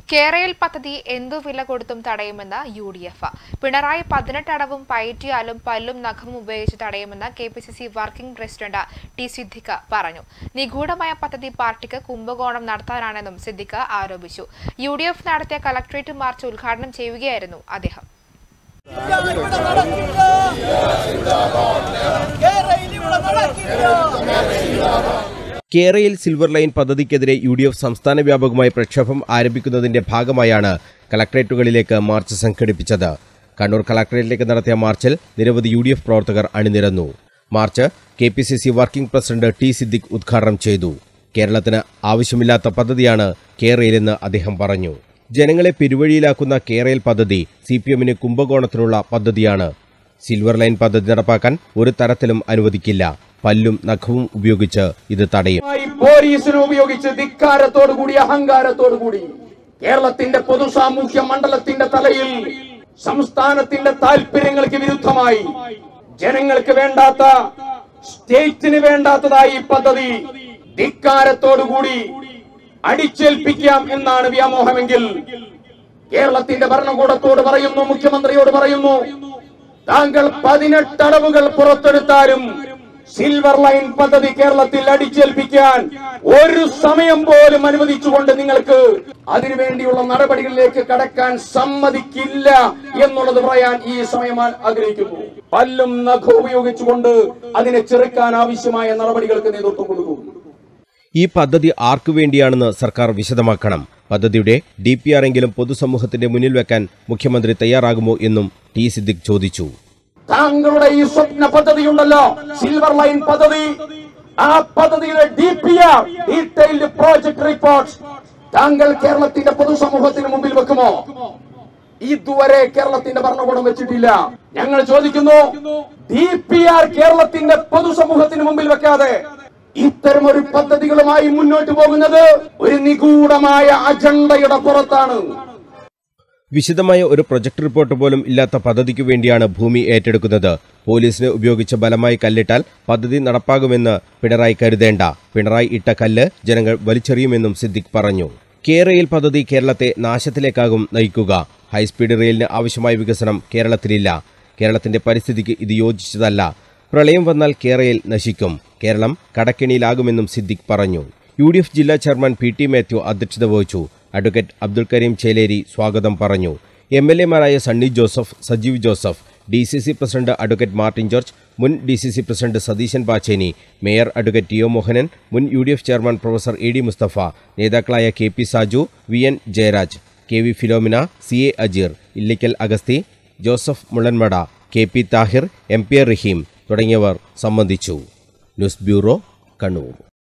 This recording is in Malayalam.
കേരയിൽ പദ്ധതി എന്തു വില കൊടുത്തും തടയുമെന്ന് യു ഡി എഫ് പിണറായി പതിനെട്ടടവും പയറ്റിയാലും പല്ലും നഖവും ഉപയോഗിച്ച് തടയുമെന്ന് K P C C working president T Siddique പറഞ്ഞു നിഗൂഢമായ പദ്ധതി പാർട്ടിക്ക് കുംഭകോണം നടത്താനാണെന്നും സിദ്ദിഖ് ആരോപിച്ചു യു ഡി എഫ് നടത്തിയ കളക്ടറേറ്റ് മാർച്ച് ഉദ്ഘാടനം ചെയ്യുകയായിരുന്നു അദ്ദേഹം ഇവിടെ നടക്കില്ല കേരളയിൽ ഇവിടെ നടക്കില്ല കേരയിൽ സിൽവർ ലൈൻ പദ്ധതിക്കെതിരെ യു ഡി എഫ് സംസ്ഥാന വ്യാപകമായി പ്രക്ഷോഭം ആരംഭിക്കുന്നതിന്റെ ഭാഗമായാണ് കളക്ടറേറ്റുകളിലേക്ക് മാർച്ച് സംഘടിപ്പിച്ചത് കണ്ണൂർ കളക്ടറേറ്റിലേക്ക് നടത്തിയ മാർച്ചിൽ നിരവധി യു ഡി എഫ് പ്രവർത്തകർ അണിനിരന്നു march K P C C working president T Siddique ഉദ്ഘാടനം ചെയ്തു കേരളത്തിന് ആവശ്യമില്ലാത്ത പദ്ധതിയാണ് കേരയിലെന്ന് അദ്ദേഹം പറഞ്ഞു ജനങ്ങളെ പെരുവഴിയിലാക്കുന്ന കേരയിൽ പദ്ധതി സി പി എമ്മിന് കുംഭകോണത്തിനുള്ള പദ്ധതിയാണ് സിൽവർ ലൈൻ പദ്ധതി നടപ്പാക്കാൻ ഒരു തരത്തിലും അനുവദിക്കില്ല പല്ലും നഖവും ഉപയോഗിച്ച് ഇത് തടയും മായി പോലീസിനെ ഉപയോഗിച്ച് ധിക്കാരത്തോടുകൂടി അഹങ്കാരത്തോടുകൂടി കേരളത്തിന്റെ പൊതു സാമൂഹ്യ മണ്ഡലത്തിന്റെ തലയിൽ സംസ്ഥാനത്തിന്റെ താല്പര്യങ്ങൾക്ക് വിരുദ്ധമായി ജനങ്ങൾക്ക് വേണ്ടാത്ത സ്റ്റേറ്റിന് വേണ്ടാത്തതായി ഈ പദ്ധതി ധിക്കാരത്തോടുകൂടി അടിച്ചേൽപ്പിക്കാം എന്നാണ് വ്യാമോഹമെങ്കിൽ കേരളത്തിന്റെ ഭരണകൂടത്തോട് പറയുന്നു മുഖ്യമന്ത്രിയോട് പറയുന്നു താങ്കൾ പതിനെട്ട് അടവുകൾ പുറത്തെടുത്താലും സിൽവർ ലൈൻ പദ്ധതി കേരളത്തിൽ അടിച്ചേൽപ്പിക്കാൻ ഒരു സമയം പോലും അനുവദിച്ചുകൊണ്ട് നിങ്ങൾക്ക് അതിനുവേണ്ടിയുള്ള നടപടികളിലേക്ക് കടക്കാൻ സമ്മതിക്കില്ല എന്നുള്ളത് പറയാൻ ഈ സമയം ആഗ്രഹിക്കുന്നു പല്ലും നഖവും ഉപയോഗിച്ചുകൊണ്ട് അതിനെ ചെറുക്കാൻ ആവശ്യമായ നടപടികൾക്ക് നേതൃത്വം കൊടുക്കും ഈ പദ്ധതി ആർക്കു വേണ്ടിയാണെന്ന് സർക്കാർ വിശദമാക്കണം പദ്ധതിയുടെ ഡി പി ആർ എങ്കിലും പൊതുസമൂഹത്തിന്റെ മുന്നിൽ വെക്കാൻ മുഖ്യമന്ത്രി തയ്യാറാകുമോ എന്നും ടി സിദ്ദിഖ് ചോദിച്ചു താങ്കളുടെ ഈ സ്വപ്ന പദ്ധതി ഉണ്ടല്ലോ സിൽവർ ലൈൻ പദ്ധതി ആ പദ്ധതിയുടെ D P R detailed project report താങ്കൾ കേരളത്തിന്റെ പൊതുസമൂഹത്തിന് മുമ്പിൽ വെക്കുമോ ഇതുവരെ കേരളത്തിന്റെ ഭരണകൂടം വെച്ചിട്ടില്ല ഞങ്ങൾ ചോദിക്കുന്നു ഡി പി ആർ കേരളത്തിന്റെ പൊതുസമൂഹത്തിന് മുമ്പിൽ വെക്കാതെ ഇത്തരം ഒരു പദ്ധതികളുമായി മുന്നോട്ട് പോകുന്നത് ഒരു നിഗൂഢമായ അജണ്ടയുടെ പുറത്താണ് വിശദമായ ഒരു പ്രൊജക്ട് റിപ്പോർട്ട് പോലും ഇല്ലാത്ത പദ്ധതിക്കു വേണ്ടിയാണ് ഭൂമി ഏറ്റെടുക്കുന്നത് പോലീസിനെ ഉപയോഗിച്ച് ബലമായി കല്ലിട്ടാൽ പദ്ധതി നടപ്പാകുമെന്ന് പിണറായി കരുതേണ്ട പിണറായി ഇട്ട കല്ല് ജനങ്ങൾ വലിച്ചെറിയുമെന്നും സിദ്ദിഖ് പറഞ്ഞു കേരയിൽ പദ്ധതി കേരളത്തെ നാശത്തിലേക്കാകും നയിക്കുക ഹൈസ്പീഡ് റെയിലിന് ആവശ്യമായ വികസനം കേരളത്തിലില്ല കേരളത്തിന്റെ പരിസ്ഥിതിക്ക് ഇത് യോജിച്ചതല്ല പ്രളയം വന്നാൽ കേരയിൽ നശിക്കും കേരളം കടക്കെണിയിലാകുമെന്നും സിദ്ദിഖ് പറഞ്ഞു യു ഡി എഫ് ജില്ലാ ചെയർമാൻ പി ടി മാത്യു അധ്യക്ഷത വഹിച്ചു അഡ്വക്കേറ്റ് അബ്ദുൽ കരീം ചേലേരി സ്വാഗതം പറഞ്ഞു എം എൽ എമാരായ Sunny Joseph Sajeev Joseph D C C president advocate Martin George മുൻ D C C president Satheesan Pacheni mayor advocate T O Mohanan മുൻ U D F chairman professor A D Mustafa നേതാക്കളായ K P Saju V N Jayaraj K V Philomina C A Ajeer Illikkal Agasthy Joseph Mullanmada K P Thahir M P Raheem തുടങ്ങിയവർ സംബന്ധിച്ചു ന്യൂസ് ബ്യൂറോ കണ്ണൂർ